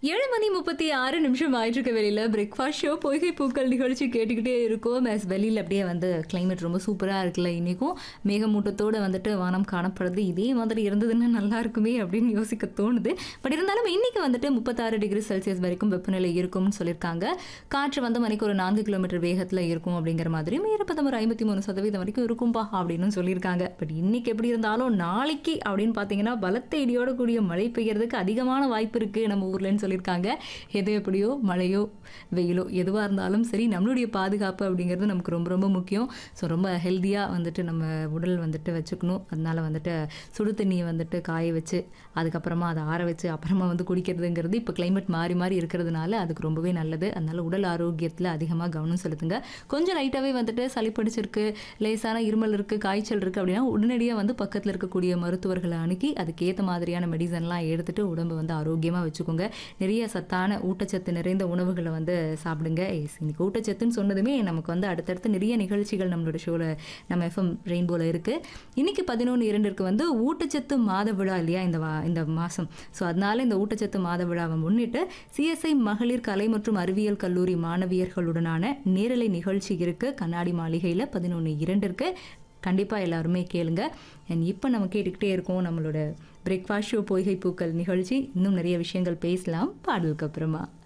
ஏழு மணி முப்பத்தி ஆறு நிமிஷம் ஆயிட்டு வெளியில பிரேக்ஃபாஸ்ட் ஷோ பொய்கை பூக்கள் நிகழ்ச்சி கேட்டுக்கிட்டே இருக்கும் மேஸ் வெளியில் அப்படியே வந்து கிளைமேட் ரொம்ப சூப்பராக இருக்குல்ல இன்னைக்கும் மேகமூட்டத்தோடு வந்துட்டு வானம் காணப்படுது இதே மாதிரி இருந்ததுன்னா நல்லா இருக்குமே அப்படின்னு யோசிக்க தோணுது பட் இருந்தாலும் இன்னைக்கு வந்துட்டு முப்பத்தாறு டிகிரி செல்சியஸ் வரைக்கும் வெப்பநிலை இருக்கும்னு சொல்லியிருக்காங்க காற்று வந்து மணிக்கு ஒரு நான்கு கிலோமீட்டர் வேகத்தில் இருக்கும் அப்படிங்கிற மாதிரியும் ஈரப்பதம் ஒரு ஐம்பத்தி மூணு சதவீதம் வரைக்கும் இருக்கும்பா அப்படின்னு சொல்லியிருக்காங்க பட் இன்னைக்கு எப்படி இருந்தாலும் நாளைக்கு அப்படின்னு பார்த்தீங்கன்னா பலத்த இடியோட கூடிய மழை பெய்யறதுக்கு அதிகமான வாய்ப்பு இருக்குது நம்ம ஊர்லன்னு சொல்லியிருக்காங்க எது எப்படியோ மழையோ வெயிலோ எதுவாக இருந்தாலும் சரி நம்மளுடைய பாதுகாப்பு அப்படிங்கிறது நமக்கு ரொம்ப ரொம்ப முக்கியம் ஸோ ரொம்ப ஹெல்த்தியாக வந்துட்டு நம்ம உடல் வந்துட்டு வச்சுக்கணும் அதனால வந்துட்டு சுடு தண்ணியை வந்துட்டு காய வச்சு அதுக்கப்புறமா அதை ஆற வச்சு அப்புறமா வந்து குடிக்கிறதுங்கிறது இப்போ கிளைமேட் மாறி மாறி இருக்கிறதுனால அதுக்கு ரொம்பவே நல்லது அதனால உடல் ஆரோக்கியத்தில் அதிகமாக கவனம் செலுத்துங்க கொஞ்சம் லைட்டாகவே வந்துட்டு சளி பிடிச்சிருக்கு லேசான இருமல் இருக்குது காய்ச்சல் இருக்குது அப்படின்னா உடனடியாக வந்து பக்கத்தில் இருக்கக்கூடிய மருத்துவர்களை அணுகி அதுக்கேற்ற மாதிரியான மெடிசன்லாம் எடுத்துட்டு உடம்பை வந்து ஆரோக்கியமாக வச்சுக்கோங்க நிறைய சத்தான ஊட்டச்சத்து நிறைந்த உணவுகளை வந்து சாப்பிடுங்க எஸ் இன்னைக்கு ஊட்டச்சத்துன்னு சொன்னதுமே நமக்கு வந்து அடுத்தடுத்து நிறைய நிகழ்ச்சிகள் நம்மளோட ஷோவில் நம்ம எஃப்எம் ரெயின்போவில் இருக்குது இன்னைக்கு பதினொன்று இரண்டிற்கு வந்து ஊட்டச்சத்து மாத விழா இல்லையா இந்த வா இந்த மாதம் ஸோ அதனால இந்த ஊட்டச்சத்து மாத விழாவை முன்னிட்டு சிஎஸ்ஐ மகளிர் கலை மற்றும் அறிவியல் கல்லூரி மாணவியர்களுடனான நேரலை நிகழ்ச்சி இருக்குது கண்ணாடி மாளிகையில் பதினொன்று இரண்டிற்கு கண்டிப்பாக எல்லாருமே கேளுங்க அண்ட் இப்போ நம்ம கேட்டுக்கிட்டே இருக்கோம் நம்மளோட பிரேக்ஃபாஸ்ட் ஷோ பொய்கை பூக்கள் நிகழ்ச்சி இன்னும் நிறைய விஷயங்கள் பேசலாம் பாடலுக்கு அப்புறமா